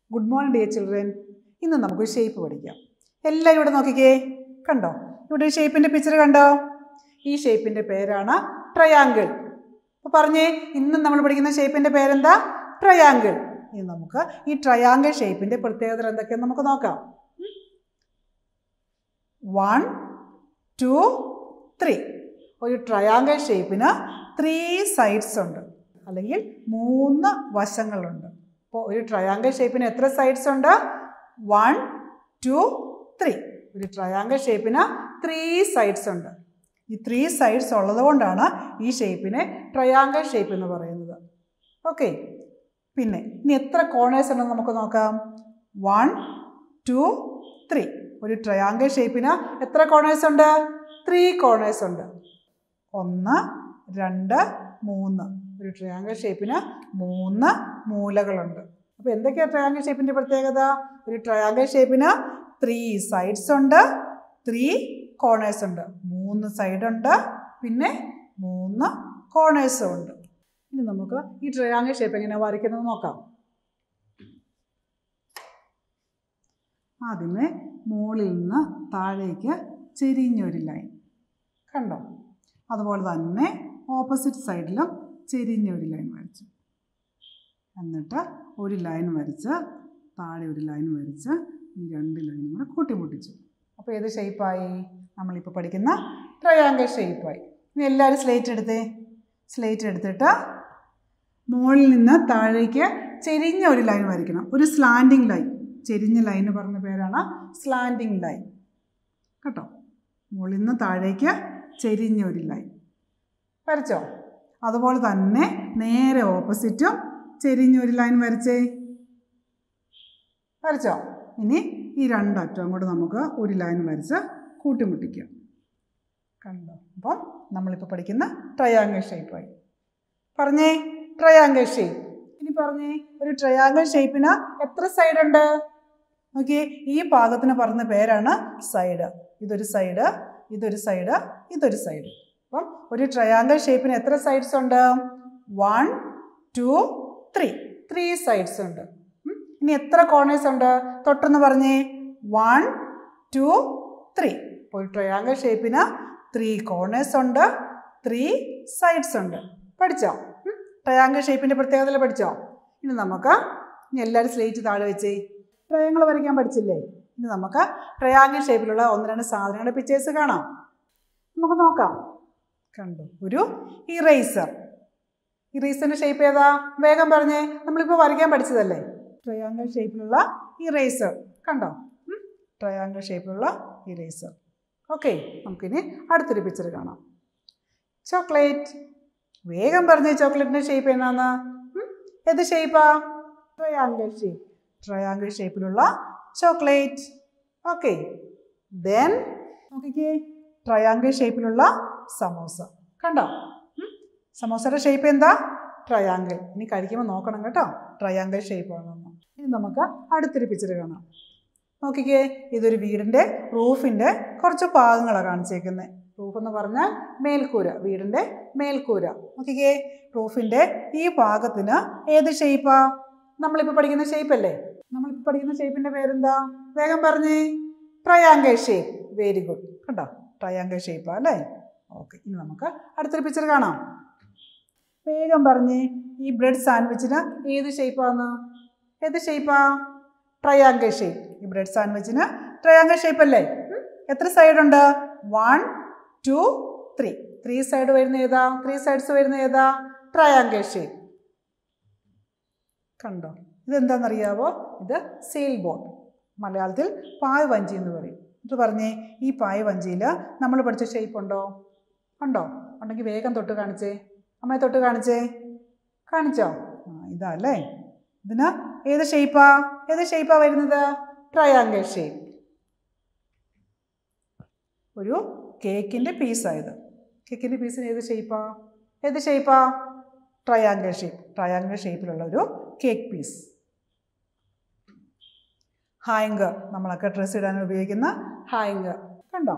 Good morning dear children ഇന്ന് നമുക്ക് shape പഠിക്കാം എല്ലാവരും ഇവിടെ നോക്കിക്കേ കണ്ടോ ഇവിടെ ഒരു ഷേപ്പിൻ്റെ പിക്ചർ കണ്ടോ ഈ ഷേപ്പിൻ്റെ പേരാണ് ട്രയാങ്കിൾ അപ്പോൾ പറഞ്ഞേ ഇന്ന് നമ്മൾ പഠിക്കുന്ന ഷേപ്പിൻ്റെ പേരെന്താ ട്രയാങ്കിൾ ഇനി നമുക്ക് ഈ ട്രയാങ്കിൾ ഷേപ്പിൻ്റെ പ്രത്യേകത എന്തൊക്കെയെന്ന് നമുക്ക് നോക്കാം വൺ ടു ത്രീ ഒരു ട്രയാങ്കിൾ ഷേപ്പിന് ത്രീ സൈഡ്സ് ഉണ്ട് അല്ലെങ്കിൽ മൂന്ന് വശങ്ങളുണ്ട് അപ്പോൾ ഒരു ട്രയാങ്കിൾ ഷേപ്പിന് എത്ര സൈഡ്സ് ഉണ്ട് വൺ ടു ത്രീ ഒരു ട്രയാങ്കിൾ ഷേപ്പിന് ത്രീ സൈഡ്സ് ഉണ്ട് ഈ ത്രീ സൈഡ്സ് ഉള്ളത് കൊണ്ടാണ് ഈ ഷേപ്പിനെ ട്രയാങ്കിൾ ഷേപ്പ് എന്ന് പറയുന്നത് ഓക്കെ പിന്നെ ഇനി എത്ര കോർണേഴ്സ് ഉണ്ടെന്ന് നമുക്ക് നോക്കാം വൺ ടു ത്രീ ഒരു ട്രയാങ്കിൾ ഷേപ്പിന് എത്ര കോർണേഴ്സ് ഉണ്ട് ത്രീ കോർണേഴ്സ് ഉണ്ട് ഒന്ന് രണ്ട് മൂന്ന് ഒരു ട്രയാങ്കിൾ ഷേപ്പിന് മൂന്ന് മൂലകളുണ്ട് അപ്പോൾ എന്തൊക്കെയാണ് ട്രയാങ്കിൾ ഷേപ്പിൻ്റെ പ്രത്യേകത ഒരു ട്രയാങ്കിൾ ഷേപ്പിന് ത്രീ സൈഡ്സ് ഉണ്ട് ത്രീ കോർണേഴ്സ് ഉണ്ട് മൂന്ന് സൈഡ് ഉണ്ട് പിന്നെ മൂന്ന് കോർണേഴ്സും ഉണ്ട് ഇനി നമുക്ക് ഈ ട്രയാങ്കിൾ ഷേപ്പ് എങ്ങനെയാണ് വരയ്ക്കുന്നത് നോക്കാം ആദ്യമേ മുകളിൽ നിന്ന് താഴേക്ക് ചെരിഞ്ഞൊരു ലൈൻ കണ്ടോ അതുപോലെ തന്നെ ഓപ്പോസിറ്റ് സൈഡിലും ചെരിഞ്ഞൊരു ലൈൻ വരച്ചു എന്നിട്ട് ഒരു ലൈൻ വരച്ച് താഴെ ഒരു ലൈൻ വരച്ച് ഈ രണ്ട് ലൈനും കൂടെ കൂട്ടിമുട്ടിച്ചു അപ്പോൾ ഏത് ഷേപ്പായി നമ്മളിപ്പോൾ പഠിക്കുന്ന ട്രയാങ്കിൾ ഷേപ്പായി ഇനി എല്ലാവരും സ്ലേറ്റ് എടുത്തേ സ്ലേറ്റ് എടുത്തിട്ട് മുകളിൽ നിന്ന് താഴേക്ക് ചെരിഞ്ഞ ഒരു ലൈൻ വരയ്ക്കണം ഒരു സ്ലാൻഡിങ് ലൈൻ ചെരിഞ്ഞ ലൈൻ പറഞ്ഞ പേരാണ് സ്ലാൻഡിങ് ലൈൻ കേട്ടോ മുകളിൽ നിന്ന് താഴേക്ക് ചെരിഞ്ഞ ഒരു ലൈൻ വരച്ചോ അതുപോലെ തന്നെ നേരെ ഓപ്പോസിറ്റും ചെരിഞ്ഞ ഒരു ലൈൻ വരച്ചേ വരച്ചോ ഇനി ഈ രണ്ടറ്റവും കൂടെ നമുക്ക് ഒരു ലൈൻ വരച്ച് കൂട്ടിമുട്ടിക്കാം കണ്ടോ അപ്പം നമ്മളിപ്പോൾ പഠിക്കുന്ന ട്രയാങ്കിൾ ഷേപ്പായി പറഞ്ഞേ ട്രയാങ്കിൾ ഷേപ്പ് ഇനി പറഞ്ഞേ ഒരു ട്രയാങ്കിൾ ഷേപ്പിന് എത്ര സൈഡ് ഉണ്ട് ഓക്കെ ഈ ഭാഗത്തിന് പറഞ്ഞ പേരാണ് സൈഡ് ഇതൊരു സൈഡ് ഇതൊരു സൈഡ് ഇതൊരു സൈഡ് അപ്പം ഒരു ട്രയാങ്കിൾ ഷേപ്പിന് എത്ര സൈഡ്സ് ഉണ്ട് one two three three sides ഉണ്ട് ഉം. ഇനി എത്ര കോർണേഴ്സ് ഉണ്ട് തൊട്ടെന്ന് പറഞ്ഞേ വൺ ടു ത്രീ അപ്പോൾ ഒരു ട്രയാങ്കിൾ ഷേപ്പിന് ത്രീ കോർണേഴ്സ് ഉണ്ട് ത്രീ സൈഡ്സ് ഉണ്ട് പഠിച്ചോ ട്രയാങ്കിൾ ഷേപ്പിൻ്റെ പ്രത്യേകതകൾ പഠിച്ചോ ഇനി നമുക്ക് ഇനി എല്ലാവരും സ്ലേറ്റ് താഴെ വെച്ചേ ട്രയാങ്കിൾ വരയ്ക്കാൻ പഠിച്ചില്ലേ ഇനി നമുക്ക് ട്രയാങ്കിൾ ഷേപ്പിലുള്ള ഒന്ന് രണ്ട് സാധനങ്ങളുടെ പിക്ചേഴ്സ് കാണാം നമുക്ക് നോക്കാം കണ്ടു ഒരു ഇറേസർ ഇറേസറിൻ്റെ ഷേപ്പ് ഏതാ വേഗം പറഞ്ഞേ നമ്മളിപ്പോൾ വരയ്ക്കാൻ പഠിച്ചതല്ലേ ട്രയാങ്കിൾ ഷേപ്പിലുള്ള ഇറേസർ കണ്ടോ ട്രയാങ്കിൾ ഷേപ്പിലുള്ള ഇറേസർ ഓക്കെ നമുക്കിനി അടുത്തൊരു പിക്ചർ കാണാം ചോക്ലേറ്റ് വേഗം പറഞ്ഞേ ചോക്ലേറ്റിൻ്റെ ഷേപ്പ് എന്നാന്ന് ഉം? ഏത് ഷേപ്പാ ട്രയാങ്കിൾ ഷേപ്പ് ട്രയാങ്കിൾ ഷേപ്പിലുള്ള ചോക്ലേറ്റ് ഓക്കെ ദെൻ നോക്കിക്കേ ട്രയാങ്കിൾ ഷേപ്പിലുള്ള സമോസ കണ്ടോ ഉം? സമോസയുടെ ഷേപ്പ് എന്താ ട്രയാങ്കിൾ ഇനി കഴിക്കുമ്പോൾ നോക്കണം കേട്ടോ ട്രയാങ്കിൾ ഷേപ്പ് ആണെന്ന് ഇനി നമുക്ക് അടുത്തൊരു പിക്ചർ കാണാം നോക്കിക്കേ ഇതൊരു വീടിൻ്റെ റൂഫിൻ്റെ കുറച്ച് ഭാഗങ്ങളാണ് കാണിച്ചേക്കുന്നത് റൂഫ് എന്ന് പറഞ്ഞാൽ മേൽക്കൂര വീടിൻ്റെ മേൽക്കൂര നോക്കിക്കേ റൂഫിൻ്റെ ഈ ഭാഗത്തിന് ഏത് ഷേപ്പാ നമ്മളിപ്പോൾ പഠിക്കുന്ന ഷേപ്പ് അല്ലേ നമ്മളിപ്പോൾ പഠിക്കുന്ന ഷേപ്പിൻ്റെ പേരെന്താ വേഗം പറഞ്ഞേ ട്രയാങ്കിൾ ഷേപ്പ് വെരി ഗുഡ് കണ്ടോ ട്രയാങ്കിൾ ഷേപ്പാ അല്ലേ ഓക്കെ ഇനി നമുക്ക് അടുത്തൊരു പിക്ചർ കാണാം വേഗം പറഞ്ഞേ ഈ ബ്രെഡ് സാൻഡ്വിച്ചിന് ഏത് ഷേപ്പാന്ന് ഏത് ഷേപ്പാ ട്രയാങ്കിൾ ഷേപ്പ് ഈ ബ്രെഡ് സാൻഡ്വിച്ചിന് ട്രയാങ്കിൾ ഷേപ്പ് അല്ലേ ഉം? എത്ര സൈഡ് ഉണ്ട് one two three three side വരുന്ന ഏതാ ത്രീ സൈഡ്സ് വരുന്ന ഏതാ ട്രയാങ്കിൾ ഷേപ്പ് കണ്ടോ ഇതെന്താണെന്നറിയാവോ ഇത് സെയിൽ ബോട്ട് മലയാളത്തിൽ പായ് വഞ്ചി എന്ന് പറയും ഇത് പറഞ്ഞേ ഈ പായ് വഞ്ചിയിൽ നമ്മൾ പഠിച്ച ഷേപ്പ് ഉണ്ടോ ഉണ്ടോ ഉണ്ടെങ്കിൽ വേഗം തൊട്ട് കാണിച്ചേ അമ്മയെ തൊട്ട് കാണിച്ചേ കാണിച്ചോ ആ ഇതാ അല്ലേ ഇതിന് ഏത് ഷേപ്പാ ഏത് ഷേപ്പാ വരുന്നത് ട്രയാങ്കിൾ ഷേപ്പ് ഒരു കേക്കിൻ്റെ പീസായത് കേക്കിൻ്റെ പീസിന് ഏത് ഷേപ്പാ ഏത് ഷേപ്പാ ട്രയാങ്കിൾ ഷേപ്പ് ട്രയാങ്കിൾ ഷേപ്പിലുള്ള ഒരു കേക്ക് പീസ് ഹായങ്കർ നമ്മളൊക്കെ ഡ്രസ്സ് ഇടാൻ ഉപയോഗിക്കുന്ന ഹായങ്കർ കണ്ടോ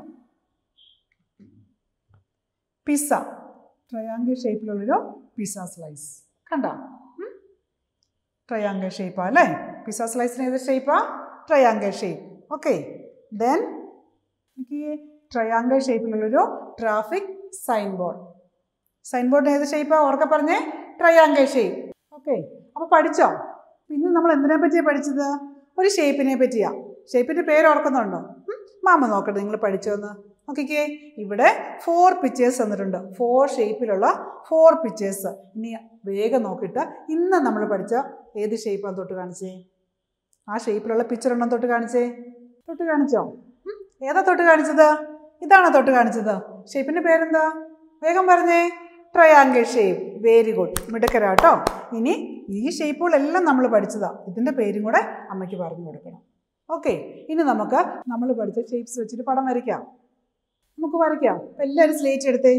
പിസ്സ ട്രയാങ്കിൾ ഷേപ്പിലുള്ളൊരു പിസ്സ സ്ലൈസ് കണ്ടോ ട്രയാങ്കിൾ ഷേപ്പാ അല്ലേ പിസ്സ സ്ലൈസിന് ഏത് ഷേപ്പാ ട്രയാങ്കിൾ ഷേപ്പ് ഓക്കെ ദെൻ നോക്കിയേ ട്രയാങ്കിൾ ഷേപ്പിലുള്ളൊരു ട്രാഫിക് സൈൻ ബോർഡ് സൈൻ ബോർഡിന് ഏത് ഷേപ്പാണ് ഓർക്കെ പറഞ്ഞേ ട്രയാങ്കിൾ ഷേപ്പ് ഓക്കെ അപ്പോൾ പഠിച്ചോ ഇന്ന് നമ്മൾ എന്തിനെ പറ്റിയാണ് പഠിച്ചത് ഒരു ഷേപ്പിനെ പറ്റിയാ ഷേപ്പിൻ്റെ പേര് ഓർക്കുന്നുണ്ടോ ഉം? മാമ നോക്കട്ടെ നിങ്ങൾ പഠിച്ചോന്ന് നോക്കിക്കേ ഇവിടെ ഫോർ പിക്ചേഴ്സ് തന്നിട്ടുണ്ട് ഫോർ ഷേപ്പിലുള്ള ഫോർ പിക്ചേഴ്സ് ഇനി വേഗം നോക്കിയിട്ട് ഇന്ന് നമ്മൾ പഠിച്ച ഏത് ഷേപ്പാണ് തൊട്ട് കാണിച്ചേ ആ ഷേപ്പിലുള്ള പിക്ചർ ഉണ്ടോ തൊട്ട് കാണിച്ചേ തൊട്ട് കാണിച്ചോ ഉം? ഏതാ തൊട്ട് കാണിച്ചത് ഇതാണോ തൊട്ട് കാണിച്ചത് ഷേപ്പിൻ്റെ പേരെന്താ വേഗം പറഞ്ഞേ ട്രയാങ്കിൾ ഷേപ്പ് വെരി ഗുഡ് മിടുക്കരാട്ടോ ഇനി ഈ ഷേപ്പുകളെല്ലാം നമ്മൾ പഠിച്ചതാ ഇതിൻ്റെ പേരും കൂടെ അമ്മയ്ക്ക് പറഞ്ഞു കൊടുക്കണം ഓക്കെ ഇനി നമുക്ക് നമ്മൾ പഠിച്ച ഷേപ്സ് വെച്ചിട്ട് പടം വരയ്ക്കാം നമുക്ക് വരയ്ക്കാം അപ്പം എല്ലാവരും സ്ലേറ്റ് എടുത്തേ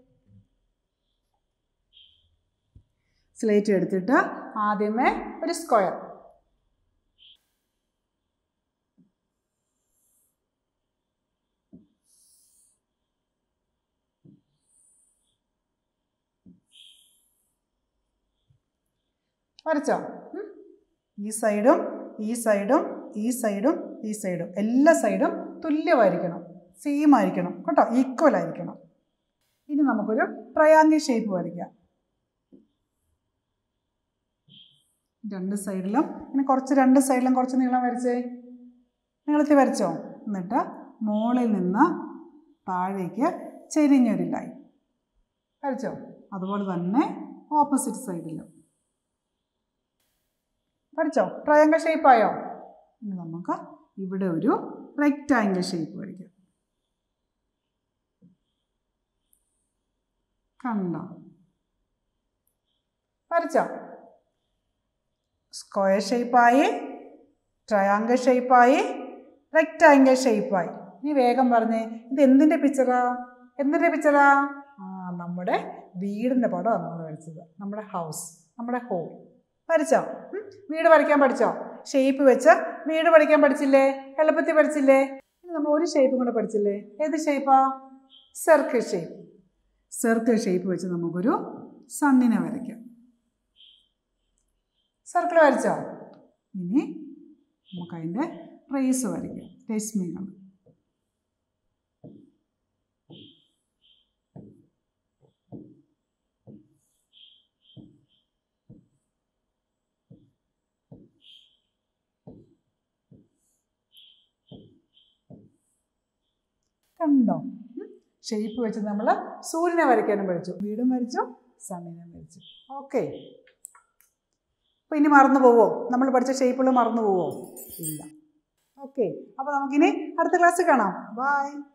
സ്ലേറ്റ് എടുത്തിട്ട് ആദ്യമേ ഒരു സ്ക്വയർ വരച്ചോ ഉം? ഈ സൈഡും ഈ സൈഡും ഈ സൈഡും ഈ സൈഡും എല്ലാ സൈഡും തുല്യമായിരിക്കണം സെയിം ആയിരിക്കണം കേട്ടോ ഈക്വൽ ആയിരിക്കണം ഇനി നമുക്കൊരു ട്രയാങ്കിൾ ഷേപ്പ് വരയ്ക്കാം രണ്ട് സൈഡിലും ഇനി കുറച്ച് രണ്ട് സൈഡിലും കുറച്ച് നീളം വരച്ചേ നീളത്തിൽ വരച്ചോ എന്നിട്ട് മുകളിൽ നിന്ന് താഴേക്ക് ചെരിഞ്ഞൊരു ലൈൻ വരച്ചോ അതുപോലെ തന്നെ ഓപ്പോസിറ്റ് സൈഡിലും പഠിച്ചോ ട്രയാങ്കിൾ ഷേപ്പായോ ഇനി നമുക്ക് ഇവിടെ ഒരു റെക്റ്റാങ്കിൾ ഷേപ്പ് വരയ്ക്കാം കണ്ടോ വരച്ചോ സ്ക്വയർ ഷേപ്പായി ട്രയാങ്കിൾ ഷേപ്പായി റെക്റ്റാങ്കിൾ ഷേപ്പായി ഇനി വേഗം പറഞ്ഞേ ഇത് എന്തിൻ്റെ പിക്ചറാ എന്തിൻ്റെ പിക്ചറാ ആ നമ്മുടെ വീടിൻ്റെ പടമാണ് നമ്മൾ വരച്ചത് നമ്മുടെ ഹൗസ് നമ്മുടെ ഹോം വരച്ചോ ഉം? വീട് വരയ്ക്കാൻ പഠിച്ചോ ഷേപ്പ് വെച്ച് വീട് പഠിക്കാൻ പഠിച്ചില്ലേ എളുപ്പത്തിൽ പഠിച്ചില്ലേ ഇനി നമ്മൾ ഒരു ഷേപ്പും കൂടെ പഠിച്ചില്ലേ ഏത് ഷേപ്പാ സർക്കിൾ ഷേപ്പ് സർക്കിൾ ഷേപ്പ് വെച്ച് നമുക്കൊരു സണ്ണിനെ വരയ്ക്കാം സർക്കിൾ വരച്ചോ ഇനി നമുക്കതിൻ്റെ റേസ് വരയ്ക്കാം രശ്മികൾ കണ്ടോ ഷേപ്പ് വെച്ച് നമ്മൾ സൂര്യനെ വരയ്ക്കാനും പഠിച്ചു വീടും വരച്ചു സണ്ണിനെ വരച്ചു ഓക്കെ അപ്പോൾ ഇനി മറന്നു പോവോ നമ്മൾ പഠിച്ച ഷേപ്പുകൾ മറന്നു പോവോ ഇല്ല ഓക്കെ അപ്പോൾ നമുക്കിനി അടുത്ത ക്ലാസ്സിൽ കാണാം ബൈ